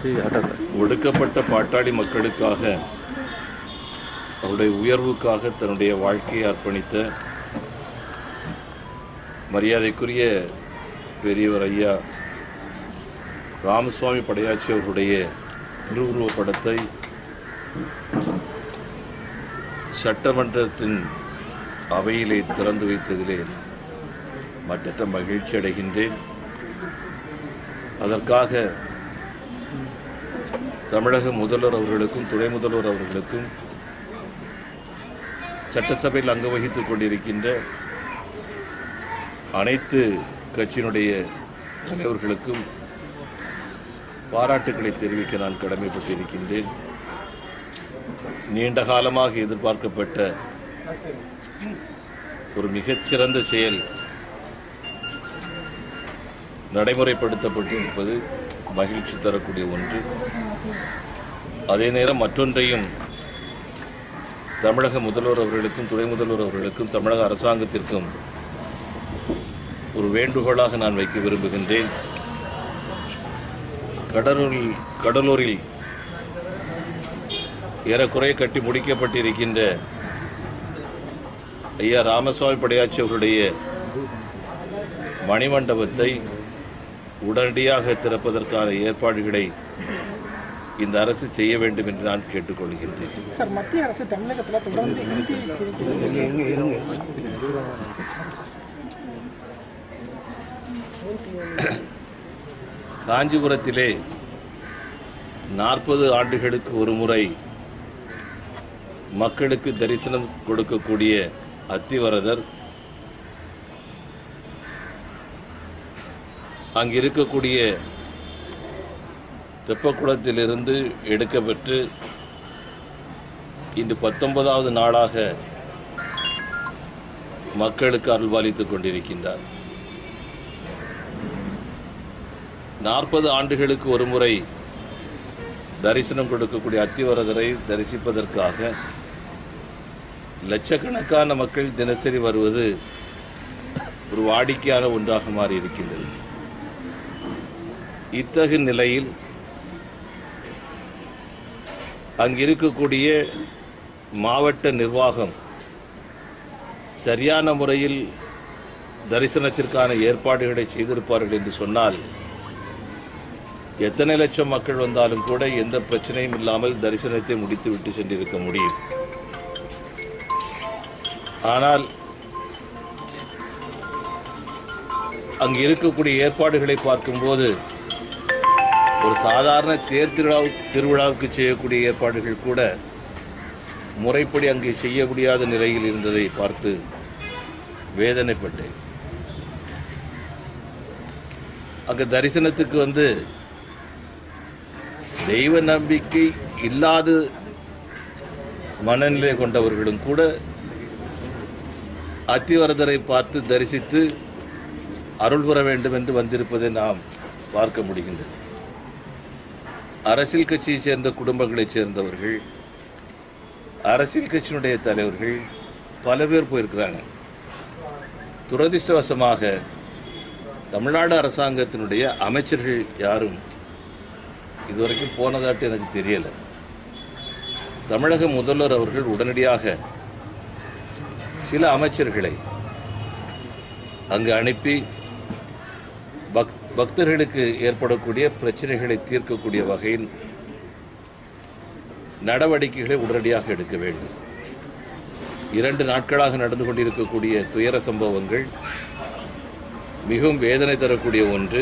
ஒடுக்கப்பட்ட பாட்டாளி மக்களுக்காக அவருடைய உயர்வுக்காக தன்னுடைய வாழ்க்கையை அர்ப்பணித்த மரியாதைக்குரிய பெரியவர் ஐயா ராமசுவாமி படையாச்சி அவர்களுடைய திருவுருவப் படத்தை சட்டமன்றத்தின் அவையிலே திறந்து வைத்ததிலே மற்றற்ற மகிழ்ச்சி அடைகின்றேன் அதற்காக தமிழக முதல்வர் அவர்களுக்கும் துணை முதல்வர் அவர்களுக்கும் சட்டசபையில் அங்க வகித்துக் கொண்டிருக்கின்ற அனைத்து கட்சியினுடைய தலைவர்களுக்கும் பாராட்டுக்களை தெரிவிக்க நான் கடமைப்பட்டிருக்கின்றேன் நீண்ட காலமாக எதிர்பார்க்கப்பட்ட ஒரு மிகச்சிறந்த செயல் நடைமுறைப்படுத்தப்பட்டிருப்பது மகிழ்ச்சி தரக்கூடிய ஒன்று அதே நேரம் மற்றொன்றையும் தமிழக முதல்வர் அவர்களுக்கும் துணை முதல்வர் அவர்களுக்கும் தமிழக அரசாங்கத்திற்கும் ஒரு வேண்டுகோளாக நான் வைக்க விரும்புகின்றேன் கடலூரில் கடலூரில் ஏறக்குறைய கட்டி முடிக்கப்பட்டிருக்கின்ற ஐயா ராமசுவாமி படையாச்சி அவருடைய மணிமண்டபத்தை உடனடியாக திறப்பதற்கான ஏற்பாடுகளை இந்த அரசு செய்ய வேண்டும் என்று நான் கேட்டுக்கொள்கின்றேன் சார் மத்திய அரசு தமிழகத்தில் தொடர்ந்து ஹிந்தி திணிக்கிறது காஞ்சிபுரத்திலே நாற்பது ஆண்டுகளுக்கு ஒரு முறை மக்களுக்கு தரிசனம் கொடுக்கக்கூடிய அத்திவரதர் அங்கு இருக்கக்கூடிய தெப்பக்குளத்திலிருந்து எடுக்கப்பெற்று இன்று பத்தொன்பதாவது நாளாக மக்களுக்கு அருள்பாலித்துக் கொண்டிருக்கின்றார் நாற்பது ஆண்டுகளுக்கு ஒரு முறை தரிசனம் கொடுக்கக்கூடிய அத்திவரதரை தரிசிப்பதற்காக லட்சக்கணக்கான மக்கள் தினசரி வருவது ஒரு வாடிக்கையான ஒன்றாக மாறி இருக்கின்றது இத்தகு நிலையில் அங்கு இருக்கக்கூடிய மாவட்ட நிர்வாகம் சரியான முறையில் தரிசனத்திற்கான ஏற்பாடுகளை செய்திருப்பார்கள் என்று சொன்னால் எத்தனை லட்சம் மக்கள் வந்தாலும் கூட எந்த பிரச்சனையும் இல்லாமல் தரிசனத்தை முடித்து விட்டு சென்றிருக்க முடியும் ஆனால் அங்கு இருக்கக்கூடிய ஏற்பாடுகளை பார்க்கும்போது ஒரு சாதாரண தேர் திருவிழா திருவிழாவுக்கு செய்யக்கூடிய ஏற்பாடுகள் கூட முறைப்படி அங்கே செய்ய முடியாத நிலையில் இருந்ததை பார்த்து வேதனைப்பட்டேன் அங்கே தரிசனத்துக்கு வந்து தெய்வ நம்பிக்கை இல்லாத மனநிலை கொண்டவர்களும் கூட அத்திவரதரை பார்த்து தரிசித்து அருள் பெற வேண்டும் என்று வந்திருப்பதை நாம் பார்க்க முடிகின்றது அரசியல் கட்சியைச் சேர்ந்த குடும்பங்களைச் சேர்ந்தவர்கள் அரசியல் கட்சியினுடைய தலைவர்கள் பல பேர் போயிருக்கிறாங்க துரதிர்ஷ்டவசமாக தமிழ்நாடு அரசாங்கத்தினுடைய அமைச்சர்கள் யாரும் இதுவரைக்கும் போனதாட்டு எனக்கு தெரியலை தமிழக முதல்வர் அவர்கள் உடனடியாக சில அமைச்சர்களை அங்கு அனுப்பி பக் பக்தர்களுக்கு ஏற்படக்கூடிய பிரச்சனைகளை தீர்க்கக்கூடிய வகையில் நடவடிக்கைகளை உடனடியாக எடுக்க வேண்டும் இரண்டு நாட்களாக நடந்து கொண்டிருக்கக்கூடிய துயர சம்பவங்கள் மிகவும் வேதனை தரக்கூடிய ஒன்று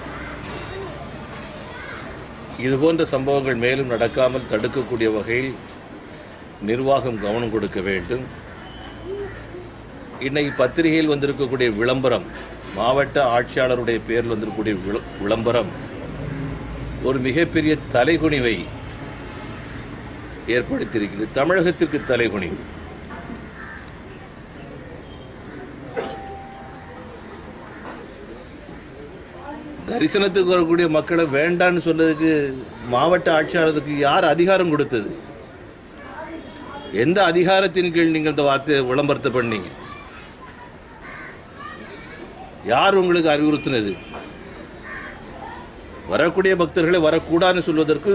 இதுபோன்ற சம்பவங்கள் மேலும் நடக்காமல் தடுக்கக்கூடிய வகையில் நிர்வாகம் கவனம் கொடுக்க வேண்டும் இன்னைக்கு பத்திரிகையில் வந்திருக்கக்கூடிய விளம்பரம் மாவட்ட ஆட்சியாளருடைய பேரில் வந்திருக்கக்கூடிய விள- விளம்பரம் ஒரு மிகப்பெரிய தலைகுனிவை ஏற்படுத்தியிருக்கிறது தமிழகத்திற்கு தலைகுனிவு தரிசனத்துக்கு வரக்கூடிய மக்களை வேண்டான்னு சொன்னதுக்கு மாவட்ட ஆட்சியாளருக்கு யார் அதிகாரம் கொடுத்தது எந்த அதிகாரத்தின் கீழ் நீங்கள் இந்த வார்த்தையை விளம்பரத்தை பண்ணீங்க யார் உங்களுக்கு அறிவுறுத்தினது வரக்கூடிய பக்தர்களை வரக்கூடாதுன்னு சொல்வதற்கு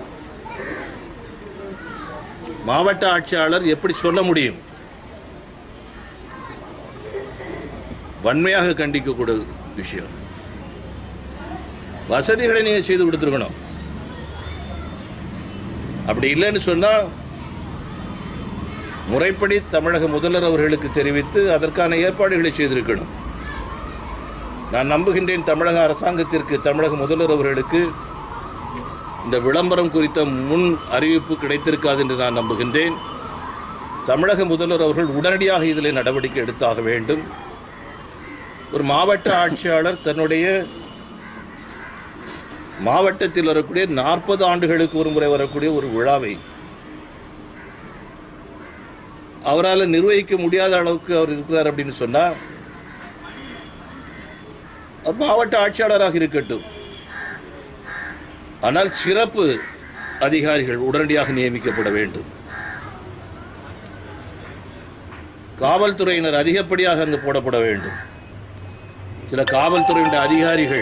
மாவட்ட ஆட்சியாளர் எப்படி சொல்ல முடியும் வன்மையாக கண்டிக்கக்கூடிய விஷயம் வசதிகளை நீங்கள் செய்து கொடுத்துருக்கணும் அப்படி இல்லைன்னு சொன்னால் முறைப்படி தமிழக முதல்வர் அவர்களுக்கு தெரிவித்து அதற்கான ஏற்பாடுகளை செய்திருக்கணும் நான் நம்புகின்றேன் தமிழக அரசாங்கத்திற்கு தமிழக முதல்வர் அவர்களுக்கு இந்த விளம்பரம் குறித்த முன் அறிவிப்பு கிடைத்திருக்காது என்று நான் நம்புகின்றேன் தமிழக முதல்வர் அவர்கள் உடனடியாக இதில் நடவடிக்கை எடுத்தாக வேண்டும் ஒரு மாவட்ட ஆட்சியாளர் தன்னுடைய மாவட்டத்தில் வரக்கூடிய நாற்பது ஆண்டுகளுக்கு ஒரு முறை வரக்கூடிய ஒரு விழாவை அவரால் நிர்வகிக்க முடியாத அளவுக்கு அவர் இருக்கிறார் அப்படின்னு சொன்னால் அவர் மாவட்ட ஆட்சியாளராக இருக்கட்டும் ஆனால் சிறப்பு அதிகாரிகள் உடனடியாக நியமிக்கப்பட வேண்டும் காவல்துறையினர் அதிகப்படியாக அங்கு போடப்பட வேண்டும் சில காவல்துறையினுடைய அதிகாரிகள்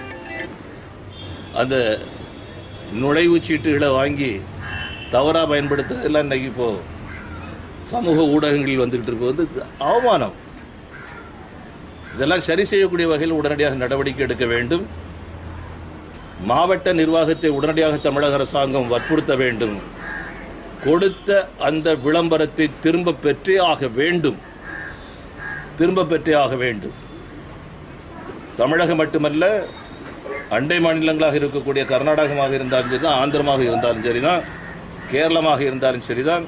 அந்த நுழைவுச் சீட்டுகளை வாங்கி தவறாக பயன்படுத்துறதெல்லாம் இன்னைக்கு இப்போ சமூக ஊடகங்களில் வந்துக்கிட்டு இருப்பது வந்து அவமானம் இதெல்லாம் சரி செய்யக்கூடிய வகையில் உடனடியாக நடவடிக்கை எடுக்க வேண்டும் மாவட்ட நிர்வாகத்தை உடனடியாக தமிழக அரசாங்கம் வற்புறுத்த வேண்டும் கொடுத்த அந்த விளம்பரத்தை திரும்ப பெற்றே ஆக வேண்டும் திரும்ப பெற்றே ஆக வேண்டும் தமிழகம் மட்டுமல்ல அண்டை மாநிலங்களாக இருக்கக்கூடிய கர்நாடகமாக இருந்தாலும் சரிதான் ஆந்திரமாக இருந்தாலும் சரிதான் கேரளமாக இருந்தாலும் சரிதான்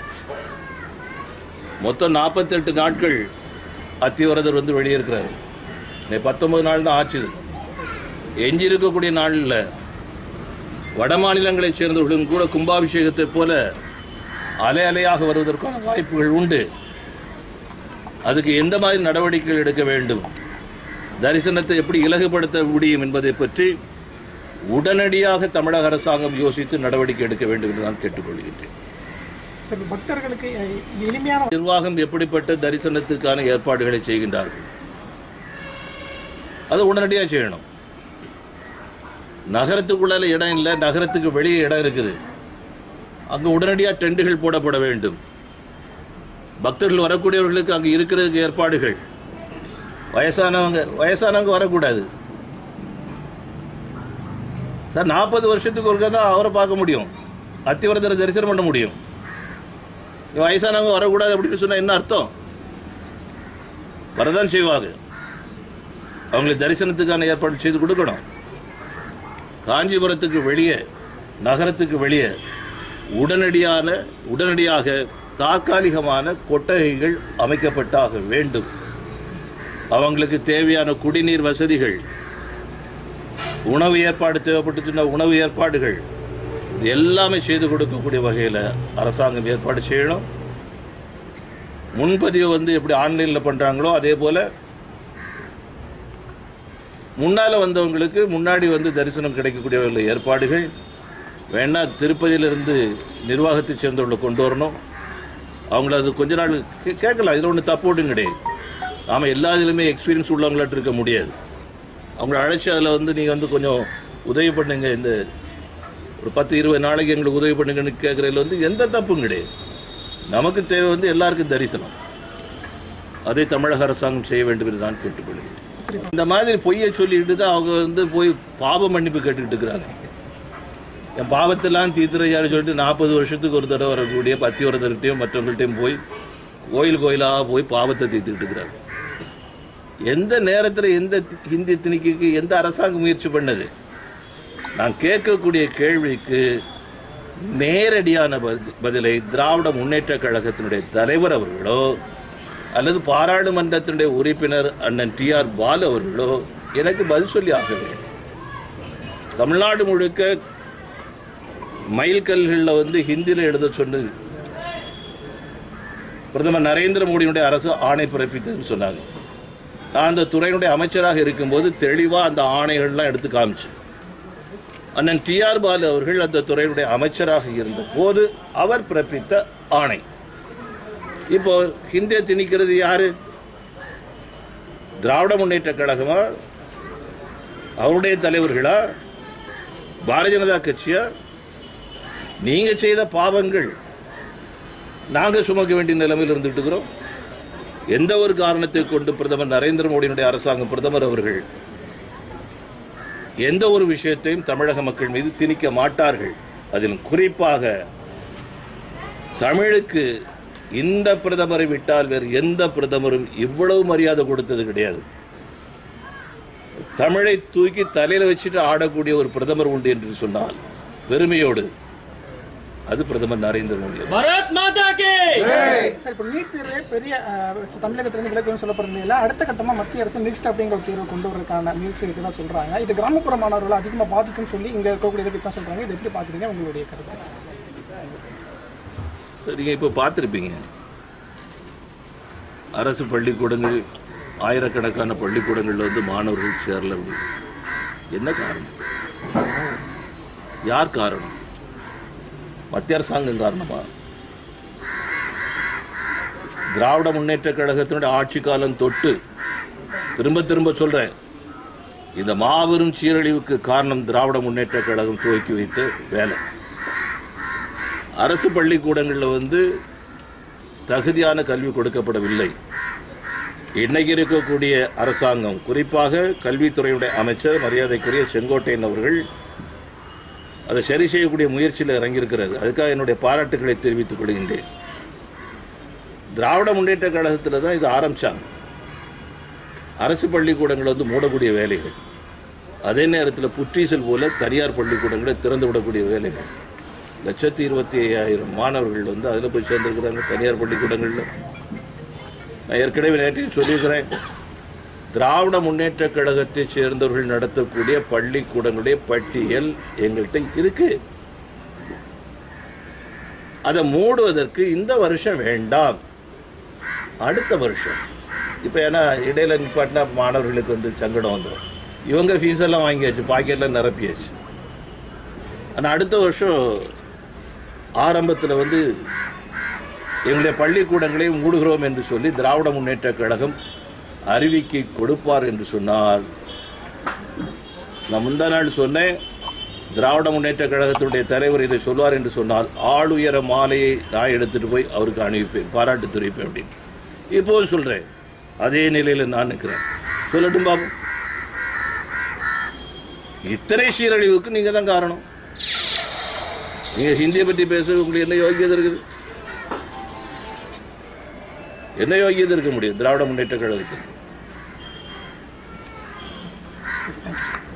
மொத்தம் நாற்பத்தெட்டு நாட்கள் அத்திவரதர் வந்து வெளியே இருக்கிறார் இன்னைக்கு பத்தொன்பது நாள் தான் ஆச்சு எஞ்சி இருக்கக்கூடிய நாளில் வட மாநிலங்களைச் சேர்ந்தவர்களும் கூட கும்பாபிஷேகத்தைப் போல அலை அலையாக வருவதற்கான வாய்ப்புகள் உண்டு அதுக்கு எந்த மாதிரி நடவடிக்கைகள் எடுக்க வேண்டும் தரிசனத்தை எப்படி இலகுபடுத்த முடியும் என்பதை பற்றி உடனடியாக தமிழக அரசாங்கம் யோசித்து நடவடிக்கை எடுக்க வேண்டும் என்று நான் கேட்டுக்கொள்கின்றேன் சார் பக்தர்களுக்கு எ- எளிமையான நிர்வாகம் எப்படிப்பட்ட தரிசனத்துக்கான ஏற்பாடுகளை செய்கின்றார்கள் அதை உடனடியாக செய்யணும் நகரத்துக்குள்ளால இடம் இல்லை நகரத்துக்கு வெளியே இடம் இருக்குது அங்கே உடனடியாக டெண்டுகள் போடப்பட வேண்டும் பக்தர்கள் வரக்கூடியவர்களுக்கு அங்கே இருக்கிறதுக்கு ஏற்பாடுகள் வயசானவங்க வயசானவங்க வரக்கூடாது சார் நாற்பது வருஷத்துக்கு ஒருக்கா தான் அவரை பார்க்க முடியும் அத்திவரதரை தரிசனம் பண்ண முடியும் வயசானவங்க வரக்கூடாது அப்படின்னு சொன்னால் என்ன அர்த்தம் வரதான் செய்வாங்க அவங்களுக்கு தரிசனத்துக்கான ஏற்பாடு செய்து கொடுக்கணும் காஞ்சிபுரத்துக்கு வெளியே நகரத்துக்கு வெளியே உடனடியான உடனடியாக தற்காலிகமான கொட்டகைகள் அமைக்கப்பட்டாக வேண்டும் அவங்களுக்கு தேவையான குடிநீர் வசதிகள் உணவு ஏற்பாடு தேவைப்பட்டுச்சுன்னா உணவு ஏற்பாடுகள் இது எல்லாமே செய்து கொடுக்கக்கூடிய வகையில் அரசாங்கம் ஏற்பாடு செய்யணும் முன்பதிவு வந்து எப்படி ஆன்லைனில் பண்ணுறாங்களோ அதே போல் முன்னால் வந்தவங்களுக்கு முன்னாடி வந்து தரிசனம் கிடைக்கக்கூடிய வகையில் ஏற்பாடுகள் வேணா திருப்பதியிலிருந்து நிர்வாகத்தை சேர்ந்தவர்களை கொண்டு வரணும் அவங்கள அது கொஞ்ச நாள் கே- கேட்கலாம் இதில் ஒன்றும் தப்பு ஒன்றும் கிடையாது நாம் எல்லா இதுலையுமே எக்ஸ்பீரியன்ஸ் உள்ளவங்களாட்டு இருக்க முடியாது அவங்கள அழைச்சி அதில் வந்து நீங்கள் வந்து கொஞ்சம் உதவி பண்ணுங்க இந்த ஒரு பத்து இருபது நாளைக்கு எங்களுக்கு உதவி பண்ணுங்கன்னு கேட்குறதுல வந்து எந்த தப்பும் கிடையாது நமக்கு தேவை வந்து எல்லாருக்கும் தரிசனம் அதை தமிழக அரசாங்கம் செய்ய வேண்டும் என்று நான் கேட்டுக்கொள்கிறேன் சரி இந்த மாதிரி பொய்யை சொல்லிட்டு தான் அவங்க வந்து போய் பாவ மன்னிப்பு கேட்டுக்கிட்டு இருக்கிறாங்க என் பாவத்தெல்லாம் தீர்த்துறையாரு சொல்லிட்டு நாற்பது வருஷத்துக்கு ஒரு தடவை வரக்கூடிய பத்திவரதர்கிட்டையும் மற்றவங்கள்ட்டையும் போய் கோயில் கோயிலாக போய் பாவத்தை தீர்த்துக்கிட்டு இருக்கிறாங்க எந்த நேரத்தில் எந்த தி- ஹிந்தி திணிக்கு எந்த அரசாங்கம் முயற்சி பண்ணது நான் கேட்கக்கூடிய கேள்விக்கு நேரடியான பதில் பதிலை திராவிட முன்னேற்றக் கழகத்தினுடைய தலைவர் அவர்களோ அல்லது பாராளுமன்றத்தினுடைய உறுப்பினர் அண்ணன் டி ஆர் பாலு அவர்களோ எனக்கு பதில் சொல்லி ஆக வேண்டும் தமிழ்நாடு முழுக்க மைல்கல்களில் வந்து ஹிந்தியில் எழுத சொன்னது பிரதமர் நரேந்திர மோடியினுடைய அரசு ஆணை பிறப்பித்ததுன்னு சொன்னாங்க நான் அந்த துறையினுடைய அமைச்சராக இருக்கும்போது தெளிவாக அந்த ஆணைகள்லாம் எடுத்து காமிச்சு அண்ணன் டி ஆர் பாலு அவர்கள் அந்த துறையினுடைய அமைச்சராக இருந்த போது அவர் பிறப்பித்த ஆணை இப்போ ஹிந்தியை திணிக்கிறது யாரு திராவிட முன்னேற்ற கழகமா அவருடைய தலைவர்களா பாரதிய ஜனதா கட்சியா நீங்க செய்த பாவங்கள் நாங்க சுமக்க வேண்டிய நிலைமையில் இருந்துட்டு இருக்கிறோம் எந்த ஒரு காரணத்தை கொண்டு பிரதமர் நரேந்திர மோடியினுடைய அரசாங்கம் பிரதமர் அவர்கள் எந்த ஒரு விஷயத்தையும் தமிழக மக்கள் மீது திணிக்க மாட்டார்கள் அதிலும் குறிப்பாக தமிழுக்கு இந்த பிரதமரை விட்டால் வேறு எந்த பிரதமரும் இவ்வளவு மரியாதை கொடுத்தது கிடையாது தமிழை தூக்கி தலையில வச்சுட்டு ஆடக்கூடிய ஒரு பிரதமர் உண்டு என்று சொன்னால் பெருமையோடு அது பிரதமர் நரேந்திர மோடி அவர்கள். भारत माता की சார் இப்போ நீட் தேர்வே பெரிய அஹ், தமிழகத்திலிருந்து விலக்குன்னு சொல்லப்படுற நிலையில அடுத்த கட்டமா மத்திய அரசு நீட் அப்படிங்கிற ஒரு தேர்வை கொண்டு வரதுக்கான முயற்சி இருக்குதா சொல்றாங்க இது கிராமப்புற மாணவர்களை அதிகமாக பாதிக்கும்னு சொல்லி இங்க இருக்கக்கூடிய எதிர்ப்பு தான் சொல்றாங்க இது எப்படி பாக்குறீங்க உங்களுடைய கருத்து நீங்க இப்போ பார்த்துருப்பீங்க அரசு பள்ளிக்கூடங்கள் ஆயிரக்கணக்கான பள்ளிக்கூடங்களில் வந்து மாணவர்கள் சேரல அப்படி என்ன காரணம் யார் காரணம் மத்திய அரசாங்கம் காரணமா திராவிட முன்னேற்ற கழகத்தினுடைய ஆட்சி காலம் தொட்டு திரும்ப திரும்ப சொல்றேன் இந்த மாபெரும் சீரழிவுக்கு காரணம் திராவிட முன்னேற்ற கழகம் துவக்கி வைத்த வேலை அரசு பள்ளிக்கூடங்களில் வந்து தகுதியான கல்வி கொடுக்கப்படவில்லை இன்னைக்கு இருக்கக்கூடிய அரசாங்கம் குறிப்பாக கல்வித்துறையுடைய அமைச்சர் மரியாதைக்குரிய செங்கோட்டையன் அவர்கள் அதை சரி செய்யக்கூடிய முயற்சியில் இறங்கியிருக்கிறார் அதுக்காக என்னுடைய பாராட்டுகளை தெரிவித்துக் கொள்கின்றேன் திராவிட முன்னேற்ற கழகத்தில் தான் இது ஆரம்பிச்சாங்க அரசு பள்ளிக்கூடங்களை வந்து மூடக்கூடிய வேலைகள் அதே நேரத்தில் புற்றீசல் போல தனியார் பள்ளிக்கூடங்களை திறந்து விடக்கூடிய வேலைகள் லட்சத்தி இருபத்தி ஐயாயிரம் மாணவர்கள் வந்து அதில் போய் சேர்ந்துருக்கிறாங்க தனியார் பள்ளிக்கூடங்களில் நான் ஏற்கனவே நேற்றையும் சொல்லியிருக்கிறேன் திராவிட முன்னேற்ற கழகத்தை சேர்ந்தவர்கள் நடத்தக்கூடிய பள்ளிக்கூடங்களுடைய பட்டியல் எங்கள்கிட்ட இருக்கு அதை மூடுவதற்கு இந்த வருஷம் வேண்டாம் அடுத்த வருஷம் இப்போ ஏன்னா இடையில நிப்பாட்டினா மாணவர்களுக்கு வந்து சங்கடம் வந்துடும் இவங்க ஃபீஸ் எல்லாம் வாங்கியாச்சு பாக்கெட்லாம் நிரப்பியாச்சு ஆனால் அடுத்த வருஷம் ஆரம்பத்தில் வந்து எங்களுடைய பள்ளிக்கூடங்களை மூடுகிறோம் என்று சொல்லி திராவிட முன்னேற்ற கழகம் அறிவிக்கை கொடுப்பார் என்று சொன்னால் நான் முந்தா நாள் சொன்னேன் திராவிட முன்னேற்ற கழகத்தினுடைய தலைவர் இதை சொல்வார் என்று சொன்னால் ஆளுயர மாலையை நான் எடுத்துட்டு போய் அவருக்கு அணிவிப்பேன் பாராட்டு தெரிவிப்பேன் அப்படின்னு இப்போவும் சொல்றேன் அதே நிலையில் நான் நிற்கிறேன் சொல்லட்டும் பாபு இத்தனை சீரழிவுக்கு நீங்க தான் காரணம் நீங்க ஹிந்தியை பற்றி பேச உங்களுக்கு என்ன யோகியதை இருக்குது என்ன யோகியதை இருக்க முடியும் திராவிட முன்னேற்ற கழகத்தில்